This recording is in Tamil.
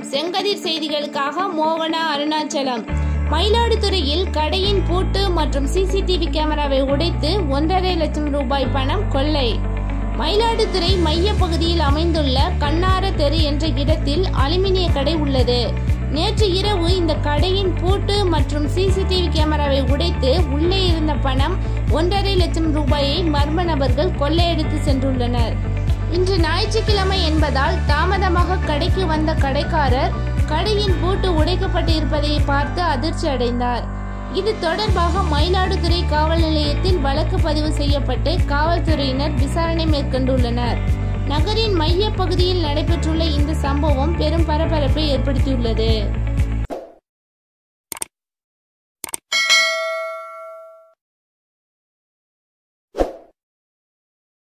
செங்கதிர் செய்திகளுக்காக மோகனா அருணாச்சலம் மயிலாடுதுறையில் கடையின் பூட்டு மற்றும் சிசிடிவி கேமராவை உடைத்து ஒன்றரை லட்சம் ரூபாய் பணம் கொள்ளை மயிலாடுதுறை மைய பகுதியில் அமைந்துள்ள கண்ணார தெரு என்ற இடத்தில் அலுமினிய கடை உள்ளது நேற்று இரவு இந்த கடையின் பூட்டு மற்றும் சிசிடிவி கேமராவை உடைத்து உள்ளே இருந்த பணம் ஒன்றரை லட்சம் ரூபாயை மர்ம நபர்கள் கொள்ளையடித்து சென்றுள்ளனர் இன்று ஞாயிற்றுக்கிழமை என்பதால் தாமதமாக கடைக்கு வந்த கடைக்காரர் கடையின் பூட்டு உடைக்கப்பட்டு இருப்பதை பார்த்து அதிர்ச்சி அடைந்தார் இது தொடர்பாக மயிலாடுதுறை காவல் நிலையத்தில் வழக்கு பதிவு செய்யப்பட்டு காவல்துறையினர் விசாரணை மேற்கொண்டுள்ளனர் நகரின் மைய பகுதியில் நடைபெற்றுள்ள இந்த சம்பவம் பெரும் பரபரப்பை ஏற்படுத்தியுள்ளது